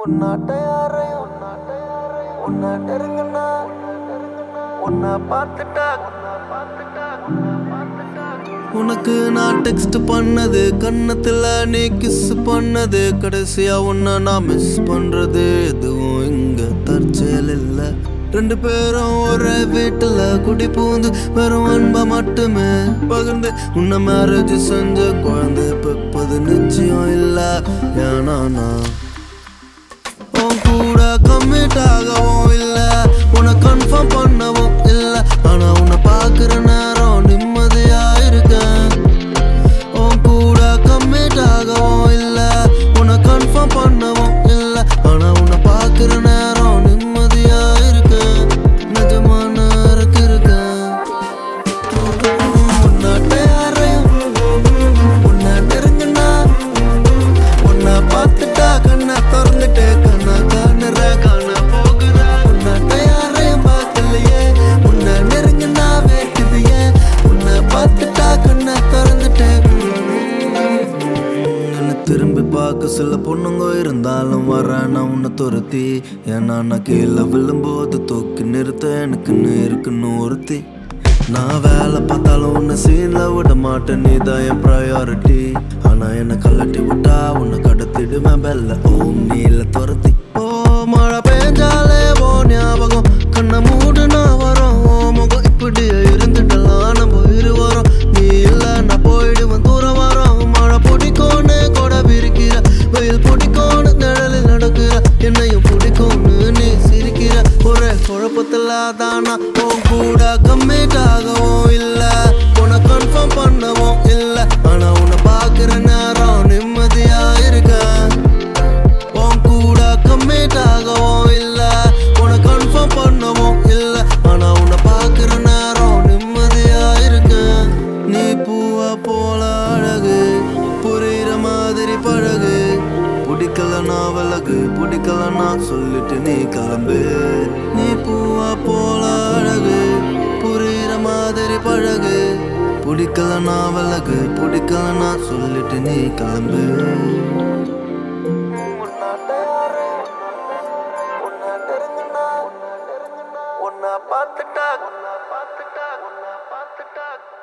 உன்னாட்ட யாரையும் உன்னை நெருங்குனா உன்னை பார்த்துட்டா உனக்கு நான் டெக்ஸ்ட் பண்ணது கன்னத்துல நீ கிஸ் பண்ணது கடைசியா உன்னை நான் மிஸ் பண்றது எதுவும் இங்க தற்செயல் இல்ல ரெண்டு பேரும் ஒரே வீட்டுல குடி பூந்து வெறும் அன்பை மட்டுமே பகிர்ந்து உன்னை மேரேஜ் செஞ்ச குழந்தை பெப்பது நிச்சயம் இல்ல ஏன்னா நான் உன் கூட கம்மிட் ஆகவும் இல்ல உன்னை கன்ஃபார்ம் பண்ணவும் இல்ல ஆனா உன்னை பார்க்குற நேரம் நிம்மதியா இருக்கேன் உன் கூட கம்மிட் ஆகவும் இல்ல உன்னை கன்ஃபார்ம் பண்ணவும் இல்ல ஆனா உன்னை பார்க்குற நேரம் நிம்மதியா இருக்கேன் நிஜமா நேரக்கு இருக்கேன் உன்னாட்ட யாரையும் உன்னை நெருங்குனா உன்னை பார்த்துட்டா கண்ணை திறந்துட்டு கண்ணை காணுற காண போகுற உன்னாட்ட யாரையும் பார்க்கலையே உன்னை நெருங்குனா வேக்குதியே உன்னை பார்த்துட்டா கண்ணை திறந்துட்டு என்னை திரும்பி பார்க்க சில பொண்ணுங்க இருந்தாலும் வரேன் நான் உன்னை துரத்தி ஏன்னா நான் கீழே விழும்போது தூக்கி நிறுத்த எனக்குன்னு இருக்குன்னு ஒருத்தி நான் வேலை பார்த்தாலும் உன்னை சீன்ல விட மாட்டேன் நீ தான் என் ப்ரையாரிட்டி ஆனா என்னை கலட்டி விட்டா உன்னை கடத்திடுவேன் பெல்ல ஓம் நீல துரத்தி ஓ மழை பெஞ்சாலே ஓ ஞாபகம் கண்ணை மூடுனா வரும் ஓ முகம் இப்படியே இருந்துட்டலாம் நம்ம இருவரும் நீ இல்ல நான் போயிடுவேன் தூரம் வரோம் மழை பிடிக்கும்னு கூட விரிக்கிற வெயில் பிடிக்கும்னு நிழலில் நடக்கிற என்னையும் பிடிக்கும்னு நீ சிரிக்கிற ஒரே குழப்பத்துல தானா உன் கூட கம்மிட் ஆகவும் இல்ல உன்னை கன்ஃபார்ம் பண்ணவும் இல்ல ஆனா உன்னை பார்க்குற நேரம் நிம்மதியா இருக்கேன் உன் கூட கம்மிட் ஆகவும் இல்ல உன்னை கன்ஃபார்ம் பண்ணவும் இல்ல ஆனா உன்னை பார்க்குற நேரம் நிம்மதியா இருக்கேன் நீ பூவா போல அழகு புரியுற மாதிரி பழகு பிடிக்கலனா விலகு பிடிக்கலனா சொல்லிட்டு நீ கிளம்பு நீ பூவா போல அழகு புரியுற மாதிரி பழகு பிடிக்கலனா விலகு பிடிக்கலனா சொல்லிட்டு நீ கிளம்பு உன்னை பார்த்துட்டா உன்னை பார்த்துட்டா உன்னை பார்த்துட்டா